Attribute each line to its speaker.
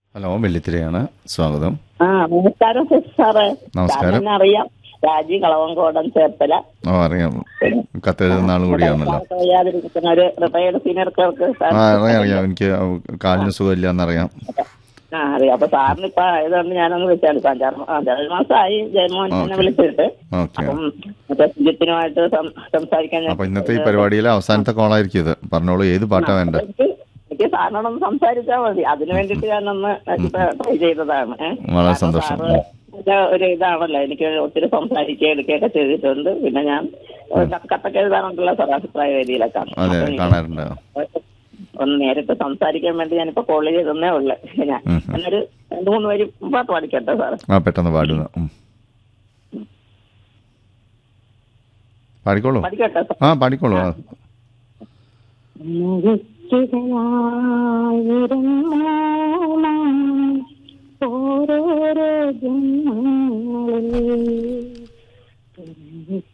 Speaker 1: Hello വെള്ളിത്തിരയാണ് സ്വാഗതം
Speaker 2: ആ നമസ്കാരം സാറേ
Speaker 1: നമസ്കാരം.
Speaker 2: സാറിനെ അറിയാം രാജി കളവങ്കോടൻ ചേർത്തല
Speaker 1: ഓ അറിയാം കത്തെഴുതുന്ന ആളും കൂടിയാണല്ലോ
Speaker 2: വയ്യാതിരിക്കുന്ന ഒരു റിട്ടയർഡ് സീനിയർ ക്ലർക്ക് സാർ
Speaker 1: ആ അറിയാം അറിയാം എനിക്ക് കാലിന് സുഖമില്ല എന്നറിയാം
Speaker 2: ആ അറിയാം അപ്പൊ സാറിന് ഇപ്പൊ ആയതുകൊണ്ട് ഞാനൊന്ന് വിളിച്ചാണ് അഞ്ചാറ് മാ- അഞ്ചാറ് മാസമായി ജയമോഹൻ എന്നെ വിളിച്ചിട്ട്
Speaker 1: ഓക്കെ
Speaker 2: അപ്പം മറ്റേ സുജിത്തിനുമായിട്ട് സം- സംസാരിക്കാൻ ഞാൻ-
Speaker 1: അപ്പൊ ഇന്നത്തെ ഈ പരിപാടിയിലെ അവസാനത്തെ കോളായിരിക്കും ഇത് പറഞ്ഞോളൂ ഏത് പാട്ടാ വേണ്ട
Speaker 2: എനിക്ക് എനിക്ക് സാറിനോടൊന്ന് സംസാരിച്ചാൽ മതി അതിനു വേണ്ടിട്ട് ഞാനൊന്ന് ട്രൈ ചെയ്തതാണ് ഏ.
Speaker 1: വളരെ
Speaker 2: കാരണം
Speaker 1: സന്തോഷം.
Speaker 2: സാറ് ഇത് ഒരു ഇതാണല്ലോ എനിക്ക് ഒത്തിരി സംസാരിക്കുക എടുക്കുകയൊക്കെ ചെയ്തിട്ടുണ്ട് പിന്നെ ഞാൻ ക- കത്തൊക്കെ എഴുതാറുണ്ടല്ലോ സാർ അഭിപ്രായ വേദിയിലൊക്കെ
Speaker 1: അതെ
Speaker 2: അപ്പൊ എനിക്ക്
Speaker 1: കാണാറുണ്ട്
Speaker 2: ഒന്ന് നേരിട്ട് സംസാരിക്കാൻ വേണ്ടി ഞാനിപ്പോ കോൾ ചെയ്തേ ഉള്ളു ഞാൻ
Speaker 1: ഉം.
Speaker 2: എന്നൊരു രണ്ടു മൂന്ന് പേര് പാട്ട് പാടിക്കട്ടെ സാർ
Speaker 1: ആ പെട്ടെന്ന് പാടുക ഉം. പാടിക്കോളൂ
Speaker 2: പാടിക്കട്ടെ സാർ
Speaker 1: ആ പാടിക്കോളൂ ആ.
Speaker 3: ഓരോരോ ജന്മങ്ങളിൽ